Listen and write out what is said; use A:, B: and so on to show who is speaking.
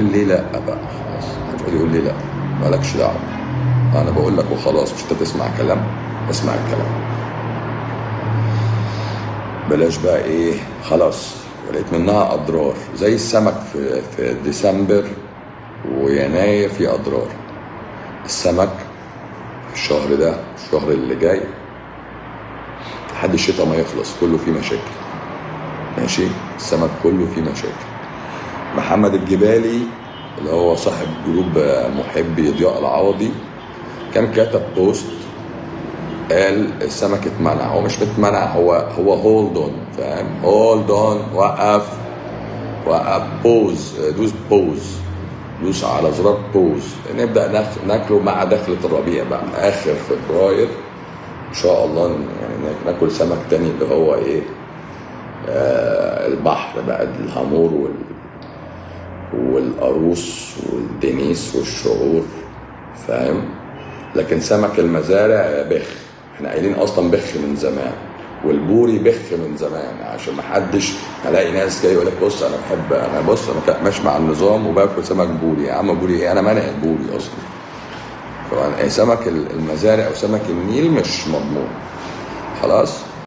A: لي لا بقى خلاص هتقول يقول لي لا مالكش دعوه انا بقول لك وخلاص مش انت تسمع كلام اسمع الكلام بلاش بقى ايه خلاص ولقيت منها اضرار زي السمك في في ديسمبر ويناير في اضرار السمك في الشهر ده الشهر اللي جاي لحد الشتاء ما يخلص كله فيه مشاكل ماشي السمك كله فيه مشاكل محمد الجبالي اللي هو صاحب جروب محبي ضياء العوضي كان كتب بوست قال السمك اتمنع هو مش متمنع هو هو هولد اون فاهم هولد اون وقف وقف بوز دوس بوز دوس على زرار بوز نبدا ناك- ناكله مع دخله الربيع بقى اخر فبراير ان شاء الله يعني ناكل سمك تاني اللي هو ايه آه البحر بقى الهامور وال والقاروص والدنيس والشعور فاهم لكن سمك المزارع بخ احنا قايلين اصلا بخ من زمان والبوري بخ من زمان عشان ما حدش هلاقي ناس جاي يقول لك بص انا بحب انا بص انا كا- ماشي مع النظام وباكل سمك بوري يا عم بوري ايه انا مانع البوري اصلا طبعا سمك المزارع او سمك النيل مش مضمون خلاص